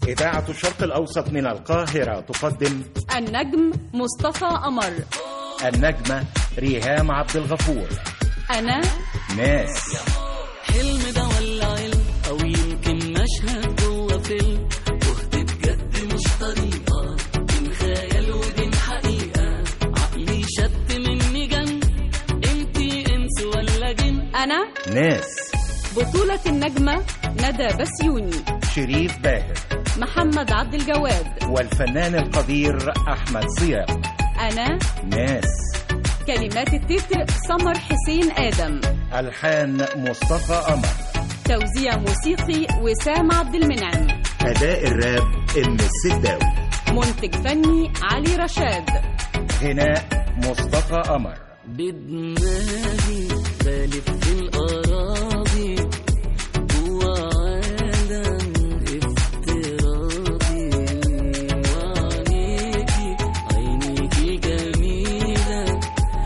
إذاعة الشرق الأوسط من القاهرة تقدم النجم مصطفى قمر النجمة ريهام عبد الغفور أنا ناس حلم ده ولا علم او يمكن مشهد جوه فيلم تهت بجد مش طريقه بين خيال وبين حقيقه عقلي شد مني جن انتي انس ولا جن أنا ناس بطولة النجمة ندى بسيوني شريف باهر محمد عبد الجواد والفنان القدير أحمد صيام أنا ناس كلمات التتر سمر حسين آدم ألحان مصطفى قمر توزيع موسيقي وسام عبد المنعم أداء الراب إم السداوي منتج فني علي رشاد غناء مصطفى قمر بدماغي بلف في الأراضي جوا عالم افتراضي وعينيكي عينيكي جميلة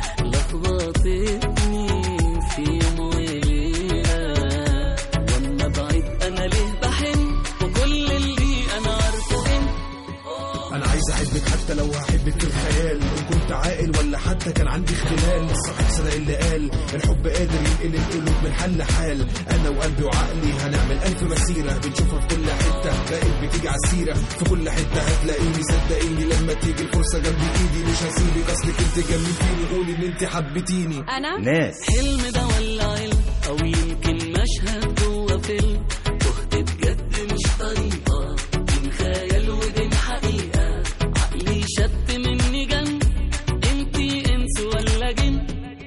لخبطتني في يوم وليلة واما بعيد انا ليه بحن وكل اللي انا عارفه ان انا عايز احبك حتى لو هحبك في الخيال ان كنت عاقل ولا حتى كان عندي اختلال الصاحب صدق اللي قال الحب قادر ينقل القلوب من حل لحال انا وقلبي وعقلي هنعمل الف مسيره بنشوفها في كل حته بقيت بتيجي على السيره في كل حته هتلاقيني صدقيني لما تيجي الفرصه جنب ايدي مش هسيبك اصلك انت جملتيني قولي ان انت حبيتيني أنا ناس حلم ده ولا علم او يمكن مشهد جوه فيلم تهت بجد مش طريقه بين خيال وبين حقيقه عقلي شد مني جن انتي انس ولا جن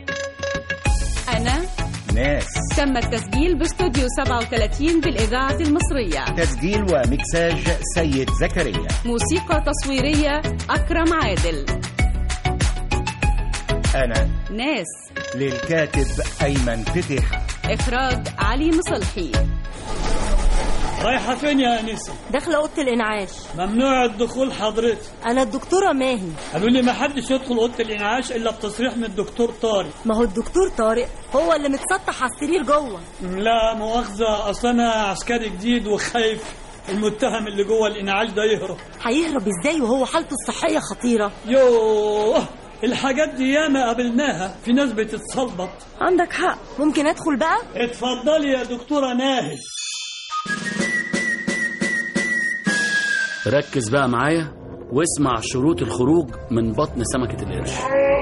أنا ناس تم التسجيل باستوديو 37 بالإذاعة المصرية تسجيل ومكساج سيد زكريا موسيقى تصويرية أكرم عادل أنا ناس للكاتب أيمن فتيحة إخراج علي مصلحي رايحة فين يا أنسة؟ داخله اوضه الانعاش ممنوع الدخول حضرتك انا الدكتوره ماهي قالوا لي ما حدش يدخل أوضة الإنعاش إلا بتصريح من الدكتور طارق ما هو الدكتور طارق هو اللي متسطح على السرير جوه لا مؤاخذة أصل أنا عسكري جديد وخايف المتهم اللي جوه الإنعاش ده يهرب هيهرب ازاي وهو حالته الصحيه خطيره يوه الحاجات دي ياما قابلناها في ناس بتتصلبط عندك حق ممكن ادخل بقى اتفضلي يا دكتورة ناهد ركز بقى معايا واسمع شروط الخروج من بطن سمكة القرش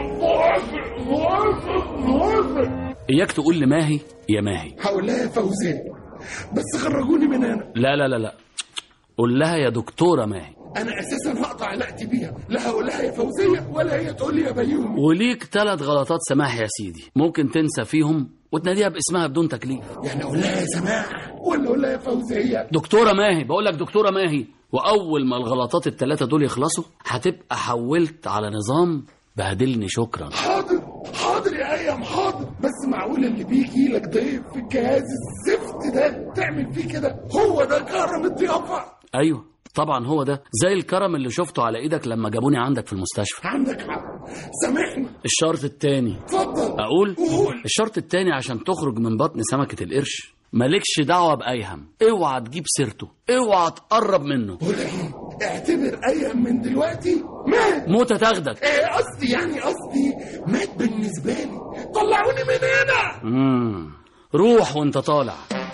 إياك تقول لماهي يا ماهي هقول لها يا فوزيه بس خرجوني من هنا لا لا لا لا قول لها يا دكتورة ماهي انا اساسا هقطع علاقتي بيها لا هقول لها يا فوزيه ولا هي تقول لي يا بيومي وليك ثلاث غلطات سماح يا سيدي ممكن تنسى فيهم وتناديها باسمها بدون تكليف يعني اقول لها يا سماح ولا اقول لها يا فوزيه دكتورة ماهي بقول لك دكتورة ماهي وأول ما الغلطات الثلاثة دول يخلصوا هتبقى حولت على نظام بهدلني شكرا حاضر حاضر يا ايام حاضر بس معقول اللي بيجي لك ضيف في الجهاز الزفت ده تعمل فيه كده هو ده كرم الضيافه أيوه طبعا هو ده زي الكرم اللي شفته على ايدك لما جابوني عندك في المستشفى عندك حق سامحني الشرط التاني اتفضل اقول قول الشرط التاني عشان تخرج من بطن سمكة القرش مالكش دعوة بأيهم اوعى تجيب سيرته اوعى تقرب منه بقول لك ايه اعتبر ايام من دلوقتي مات موتة تاخدك ايه قصدي يعني قصدي مات بالنسبه لي طلعوني من هنا مم. روح وانت طالع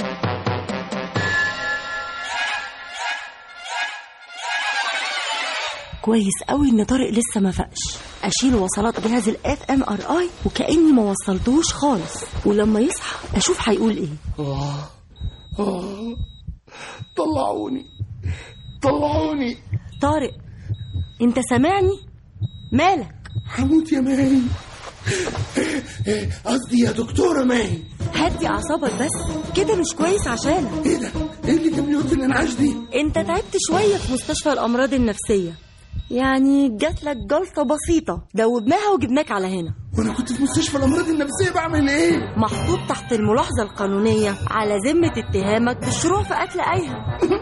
كويس قوي ان طارق لسه ما فاقش اشيل وصلات جهاز الاف ام ار اي وكاني ما وصلتوش خالص ولما يصحى اشوف هيقول ايه آه آه طلعوني طلعوني طارق انت سامعني مالك هموت يا ماهي إيه، قصدي يا دكتورة ماهي هدي اعصابك بس كده مش كويس عشانك ايه ده؟ ايه اللي جاب لي اوضه الانعاش دي؟ انت تعبت شويه في مستشفى الامراض النفسيه يعني جات لك جلطه بسيطه دوبناها وجبناك على هنا وانا كنت في مستشفى الامراض النفسيه بعمل ايه؟ محطوط تحت الملاحظه القانونيه على ذمه اتهامك بالشروع في قتل ايهم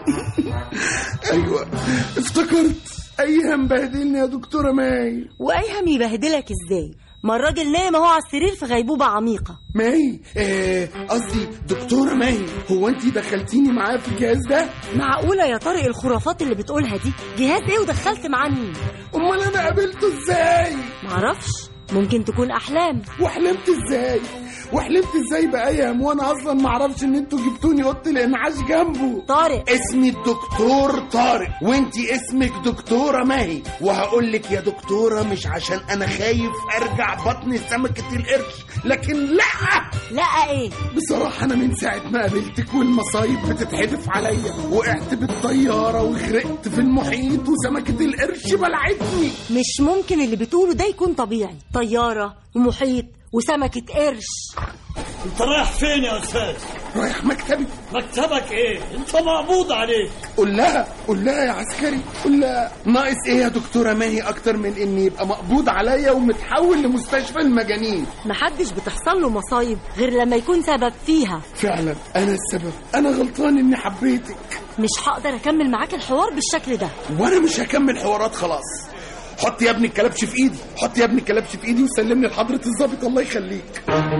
ايوه افتكرت ايام بهدلني يا دكتوره ماي وايهم يبهدلك ازاي ما الراجل نايم اهو على السرير في غيبوبة عميقة ماهي آه، قصدي دكتورة ماهي هو انت دخلتيني معاه في الجهاز ده معقولة يا طارق الخرافات اللي بتقولها دي جهاز ايه ودخلت معاه مين امال انا قابلته ازاي معرفش ممكن تكون احلام وحلمت ازاي وحلمت ازاي بايام وانا اصلا ما اعرفش ان انتوا جبتوني اوضه الانعاش جنبه طارق اسمي الدكتور طارق وانتي اسمك دكتورة ماهي وهقول لك يا دكتورة مش عشان انا خايف ارجع بطن سمكة القرش لكن لا لا ايه بصراحة انا من ساعة ما قابلتك والمصايب بتتحدف عليا وقعت بالطيارة وغرقت في المحيط وسمكة القرش بلعتني مش ممكن اللي بتقوله ده يكون طبيعي طيارة ومحيط وسمكة قرش انت رايح فين يا استاذ رايح مكتبي مكتبك ايه انت مقبوض عليك قول لها قول لها يا عسكري قول لها ناقص ايه يا دكتورة ماهي اكتر من ان يبقى مقبوض عليا ومتحول لمستشفى المجانين محدش بتحصل له مصايب غير لما يكون سبب فيها فعلا انا السبب انا غلطان اني حبيتك مش هقدر اكمل معاك الحوار بالشكل ده وانا مش هكمل حوارات خلاص حط يا ابني الكلبش في ايدي حط يا ابني الكلبش في ايدي وسلمني لحضرة الضابط الله يخليك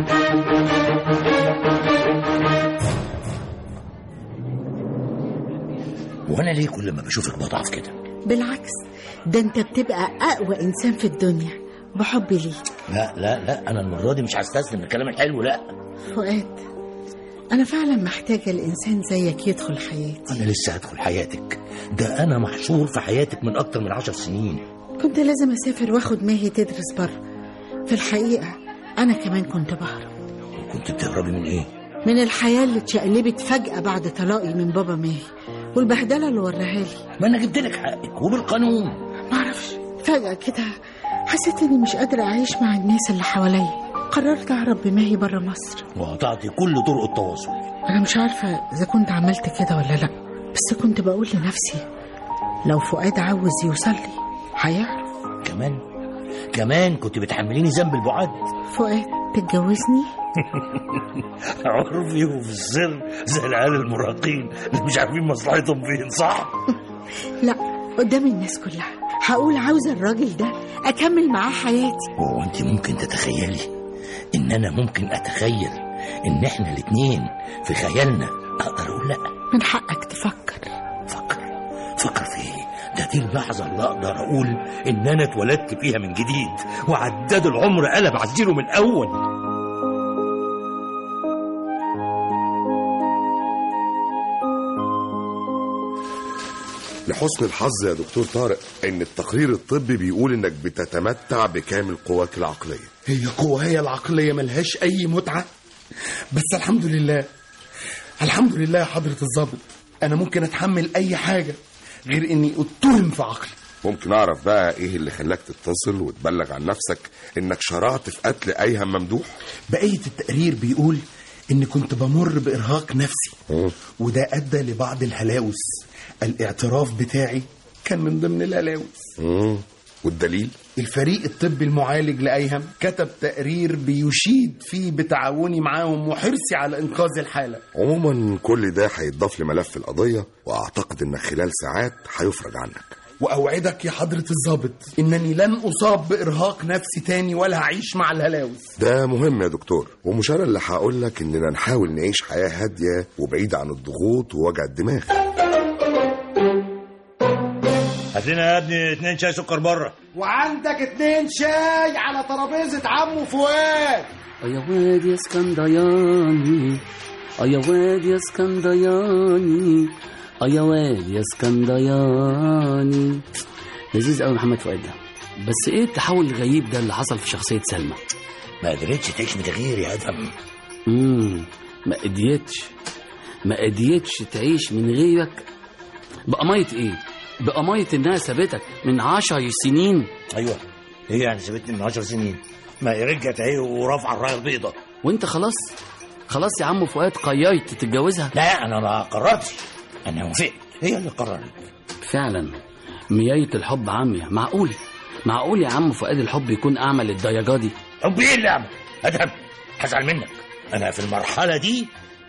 وانا ليه كل ما بشوفك بضعف كده بالعكس ده انت بتبقى اقوى انسان في الدنيا بحبي ليك لا لا لا انا المره دي مش هستسلم الكلام الحلو لا فؤاد انا فعلا محتاجه الانسان زيك يدخل حياتي انا لسه هدخل حياتك ده انا محشور في حياتك من اكتر من عشر سنين كنت لازم اسافر واخد ماهي تدرس بره في الحقيقه انا كمان كنت بهرب كنت بتهربي من ايه من الحياه اللي اتشقلبت فجاه بعد طلاقي من بابا ماهي والبهدله اللي وراها لي ما انا جبت لك حقك وبالقانون معرفش فجاه كده حسيت اني مش قادره اعيش مع الناس اللي حواليا قررت اهرب بماهي بره مصر وقطعتي كل طرق التواصل انا مش عارفه اذا كنت عملت كده ولا لا بس كنت بقول لنفسي لو فؤاد عاوز يوصل لي هيعرف كمان كمان كنت بتحمليني ذنب البعاد فؤاد تتجوزني عرفي وفي السر زي العيال المراهقين اللي مش عارفين مصلحتهم فين صح لا قدام الناس كلها هقول عاوزه الراجل ده اكمل معاه حياتي هو انت ممكن تتخيلي ان انا ممكن اتخيل ان احنا الاتنين في خيالنا اقدر اقول لا من حقك تفكر فكر فكر في ايه ده دي اللحظة اللي أقدر أقول إن أنا اتولدت فيها من جديد وعداد العمر قلب على الزيرو من أول لحسن الحظ يا دكتور طارق ان التقرير الطبي بيقول انك بتتمتع بكامل قواك العقليه هي قوايا العقلية ملهاش أي متعة بس الحمد لله الحمد لله يا حضرة الضابط أنا ممكن أتحمل أي حاجة غير إني أتهم في عقلي ممكن اعرف بقى ايه اللي خلاك تتصل وتبلغ عن نفسك انك شرعت في قتل ايهم ممدوح بقية التقرير بيقول إني كنت بمر بإرهاق نفسي وده أدى لبعض الهلاوس الاعتراف بتاعي كان من ضمن الهلاوس مم. والدليل الفريق الطبي المعالج لأيهم كتب تقرير بيشيد فيه بتعاوني معاهم وحرصي على إنقاذ الحالة عموما كل ده هيتضاف لملف القضيه واعتقد انك خلال ساعات هيفرج عنك وأوعدك يا حضرة الضابط إنني لن أصاب بإرهاق نفسي تاني ولا هعيش مع الهلاوس ده مهم يا دكتور ومش انا اللي هقول لك اننا نحاول نعيش حياه هاديه وبعيده عن الضغوط ووجع الدماغ هات لنا يا ابني اتنين شاي سكر بره وعندك اتنين شاي على ترابيزة عمو فؤاد يا واد يا اسكندياني يا واد يا اسكندياني يا واد يا اسكندياني لذيذ قوي محمد فؤاد ده بس ايه التحول الغريب ده اللي حصل في شخصية سلمى ما قدرتش تعيش من غيري يا ادم امم ما قديتش ما قديتش تعيش من غيرك بقى مية ايه بقى مية انها سابتك من عشر سنين ايوه هي يعني سابتني من 10 سنين ما هي رجعت اهي ورافعه الرايه البيضاء وانت خلاص خلاص يا عم فؤاد قيرت تتجوزها لا انا ما قررتش انا وافقت هي اللي قررت فعلا مياية الحب عامية معقول معقول يا عم فؤاد الحب يكون أعمى للدرجة دي حب ايه اللي اعمل ادهم هزعل منك انا في المرحله دي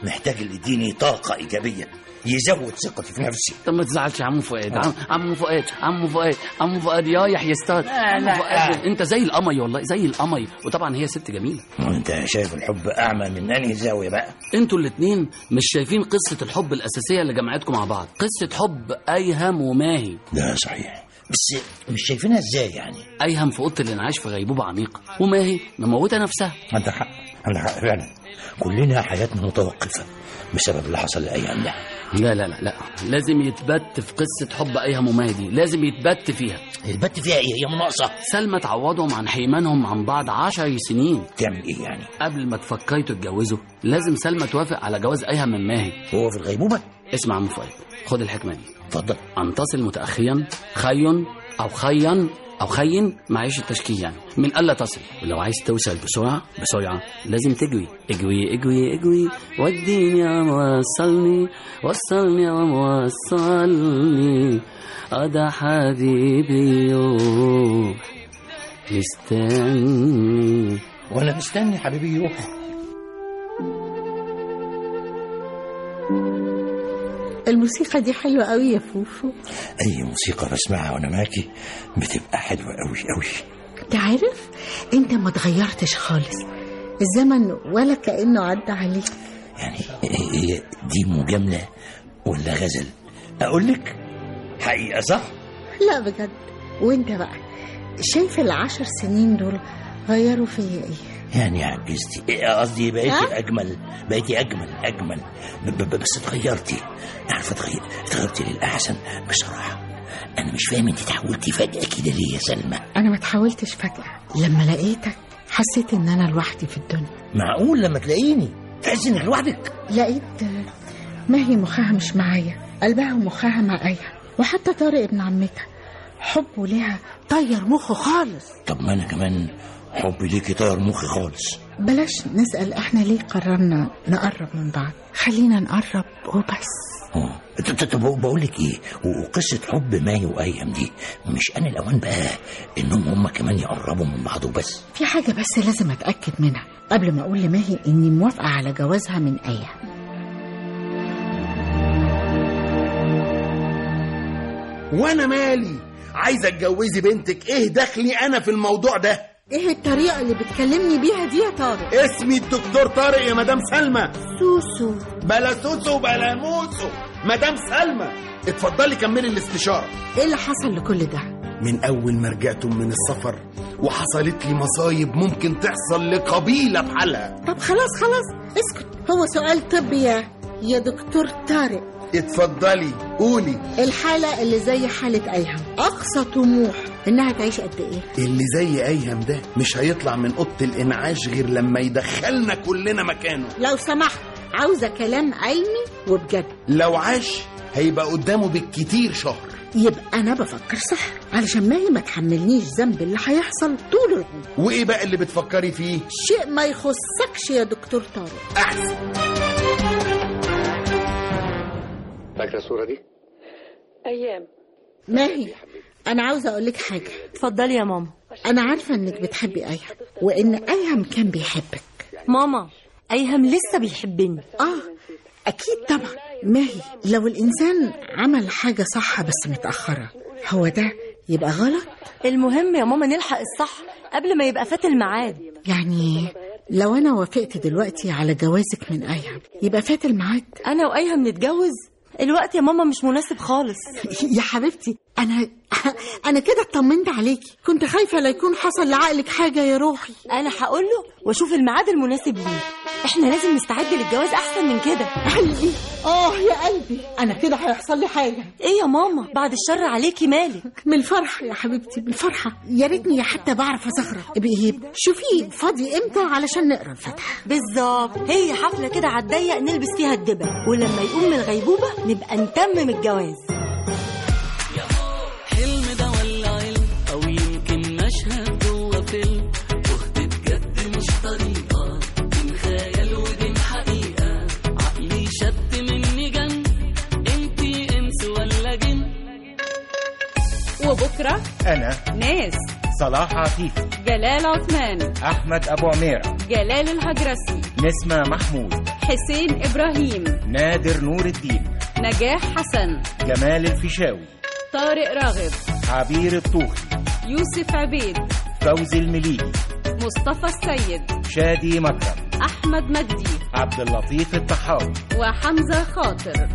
محتاج اللي يديني طاقة إيجابية يزود ثقتي في نفسي طب ما تزعلش يا عم فؤاد عم عم فؤاد عم فؤاد عم فؤاد يا يحيى استاذ عم فؤاد انت زي القمي والله زي القمي وطبعا هي ست جميله وانت شايف الحب أعمى من أنهي زاوية بقى انتوا الاتنين مش شايفين قصه الحب الاساسيه اللي جمعتكم مع بعض قصه حب ايهم وماهي ده صحيح بس مش شايفينها ازاي يعني ايهم في اوضه الانعاش في غيبوبه عميقه وماهي مموته نفسها عندك حق عندك حق فعلا كلنا حياتنا متوقفة بسبب اللي حصل لأيام ده لا لا لا لا لازم يتبت في قصه حب ايهم وماهي دي لازم يتبت فيها يتبت فيها ايه هي مناقصة سلمى تعوضهم عن حيمانهم عن بعض عشر سنين تعمل ايه يعني قبل ما تفكروا تتجوزوا لازم سلمى توافق على جواز ايهم من ماهي هو في الغيبوبة اسمع يا عم فؤاد خد الحكمه دي اتفضل أن تصل متأخيا خي أو خيا أو خين معيش التشكيل يعني من ألا تصل ولو عايز توصل بسرعة بسرعة لازم تجري اجري اجري اجري وديني يا موصلني وصلني يا موصلني أدا حبيبي يروح مستني وانا مستني حبيبي يروح الموسيقى دي حلوة قوي يا فوفو اي موسيقى بسمعها وانا معاكي بتبقى حلوة قوي قوي انت عارف انت ما اتغيرتش خالص الزمن ولا كأنه عدى عليك يعني هي دي مجاملة ولا غزل اقول لك حقيقة صح لا بجد وانت بقى شايف العشر سنين دول غيروا فيا ايه يعني عجزتي إيه قصدي بقيتي ها؟ اجمل بقيتي اجمل اجمل ب- ب- بس اتغيرتي عارفه اتغير اتغيرتي للاحسن بصراحه انا مش فاهم انت تحولتي فجاه كده ليه يا سلمى انا ما تحاولتش فجأة لما لقيتك حسيت ان انا لوحدي في الدنيا معقول لما تلاقيني تحس انك لوحدك لقيت ماهي مخها مش معايا قلبها ومخها مع ايها وحتى طارق ابن عمتها حبه ليها طير مخه خالص طب ما انا كمان حبي ليكي طاير مخي خالص بلاش نسأل احنا ليه قررنا نقرب من بعض خلينا نقرب وبس اه ط- ط- طب بقول لك ايه وقصه حب ماي وايام دي مش انا الاوان بقى انهم هم كمان يقربوا من بعض وبس في حاجة بس لازم اتأكد منها قبل ما اقول لماهي اني موافقة على جوازها من ايه وانا مالي عايزه اتجوزي بنتك ايه دخلي انا في الموضوع ده ايه الطريقة اللي بتكلمني بيها دي يا طارق اسمي الدكتور طارق يا مدام سلمى سوسو بلا سوسو بلا موسو مدام سلمى اتفضلي كملي الاستشاره ايه اللي حصل لكل ده من اول ما رجعتم من السفر وحصلت لي مصايب ممكن تحصل لقبيله بحالها طب خلاص خلاص اسكت هو سؤال طبي يا يا دكتور طارق اتفضلي قولي الحالة اللي زي حالة أيهم أقصى طموح إنها تعيش قد إيه؟ اللي زي ايهم ده مش هيطلع من اوضه الانعاش غير لما يدخلنا كلنا مكانه لو سمحت عاوزة كلام علمي وبجد لو عاش هيبقى قدامه بالكتير شهر يبقى أنا بفكر صح علشان ماهي ما تحملنيش ذنب اللي هيحصل طول العمر وايه بقى اللي بتفكري فيه شيء ما يخصكش يا دكتور طارق احسن فاكرة الصورة دي؟ أيام ماهي أنا عاوزة أقول لك حاجة اتفضلي يا ماما أنا عارفة إنك بتحبي أيهم وإن أيهم كان بيحبك ماما ايهم لسه بيحبني آه أكيد طبعا ماهي لو الإنسان عمل حاجة صح بس متأخرة هو ده يبقى غلط المهم يا ماما نلحق الصح قبل ما يبقى فات الميعاد يعني لو أنا وافقت دلوقتي على جوازك من أيهم يبقى فات الميعاد انا وايهم نتجوز الوقت يا ماما مش مناسب خالص يا حبيبتي أنا أنا كده اطمنت عليكي كنت خايفة لا يكون حصل لعقلك حاجة يا روحي انا هقول له واشوف الميعاد المناسب ليه احنا لازم نستعد للجواز احسن من كده قلبي آه يا قلبي أنا كده هيحصل لي حاجة ايه يا ماما بعد الشر عليكي مالك من الفرحة يا حبيبتي من الفرحة يا ريتني حتى بعرف أزغرط ابقي شوفي فاضي إمتى علشان نقرا الفاتحة بالظبط هي حفله كده على الضيق نلبس فيها الدبل ولما يقوم من الغيبوبه نبقى نتمم الجواز حلم ده ولا علم او يمكن مشهد جوه فيلم تهت بجد مش طريقه بين خيال وبين حقيقه عقلي شد مني جن انتي انس ولا جن وبكرة أنا ناس صلاح عفيفي جلال عثمان أحمد أبو عميرة جلال الهجرسي نسمة محمود حسين إبراهيم نادر نور الدين نجاح حسن جمال الفيشاوي طارق راغب عبير الطوخي يوسف عبيد فوزي المليجي مصطفى السيد شادي مكرم أحمد مجدي عبد اللطيف الطحاوي وحمزة خاطر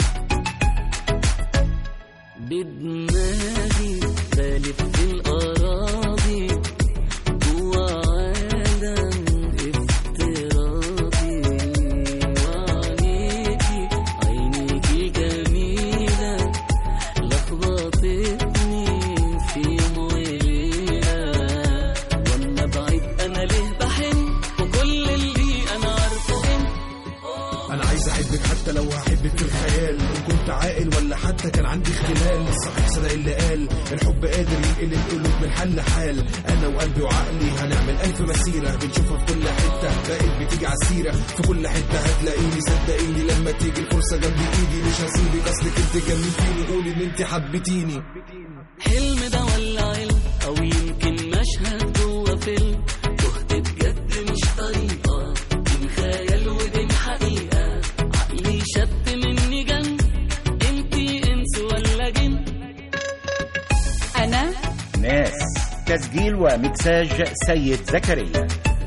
بدماغي بلف في الأراضي جوا عالم افتراضي وعينيكي عينيكي جميلة لخبطتني في يوم وليلة وانا بعيد انا ليه بحن وكل اللي انا عارفه ان انا عايز احبك حتى لو هحبك في الخيال ان كنت عاقل ولا حتى كان عندي اختلال الصحيح صدق اللي قال الحب قادر ينقل القلوب من حل حال انا وقلبي وعقلي هنعمل الف مسيره بنشوفها في كل حته بقيت بتيجي على السيره في كل حته هتلاقيني صدقيني لما تيجي الفرصه جنب ايدي مش هسيبك اصلك انت جننتيني قولي ان انت حبيتيني حلم ده ولا علم او يمكن مشهد جوه فيلم تهت بجد مش طريقه دي خيال ودي حقيقه عقلي شت مني جن انتي انس ولا جن أنا ناس تسجيل ومكساج سيد زكريا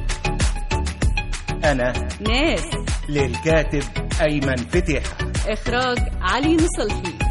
أنا ناس للكاتب أيمن فتح إخراج علي نصلحي